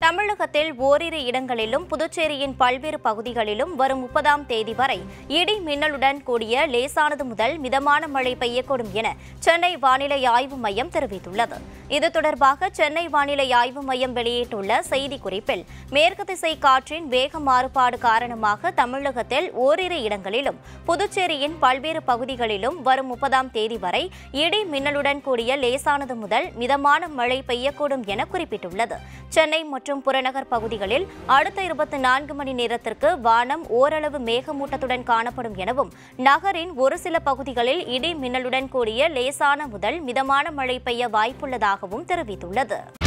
தமிழகத்தில் ஓரிரு இடங்களிலும் புதுச்சேரியின் பல்வேறு பகுதிகளிலும் வரும் முப்பதாம் தேதி வரை இடி மின்னலுடன் கூடிய லேசானது முதல் மிதமான மழை பெய்யக்கூடும் என சென்னை வானிலை ஆய்வு மையம் தெரிவித்துள்ளது இது தொடர்பாக சென்னை வானிலை ஆய்வு மையம் வெளியிட்டுள்ள செய்திக்குறிப்பில் மேற்கு திசை காற்றின் வேக மாறுபாடு காரணமாக தமிழகத்தில் ஓரிரு இடங்களிலும் புதுச்சேரியின் பல்வேறு பகுதிகளிலும் வரும் முப்பதாம் தேதி வரை இடி மின்னலுடன் கூடிய லேசானது முதல் மிதமான மழை பெய்யக்கூடும் என குறிப்பிட்டுள்ளது சென்னை மற்றும் புறநகர் பகுதிகளில் அடுத்த இருபத்தி நான்கு மணி நேரத்திற்கு வானம் ஓரளவு மேகமூட்டத்துடன் காணப்படும் எனவும் நகரின் ஒரு சில பகுதிகளில் இடி மின்னலுடன் கூடிய லேசான முதல் மிதமான மழை பெய்ய வாய்ப்புள்ளதாகவும் தெரிவித்துள்ளது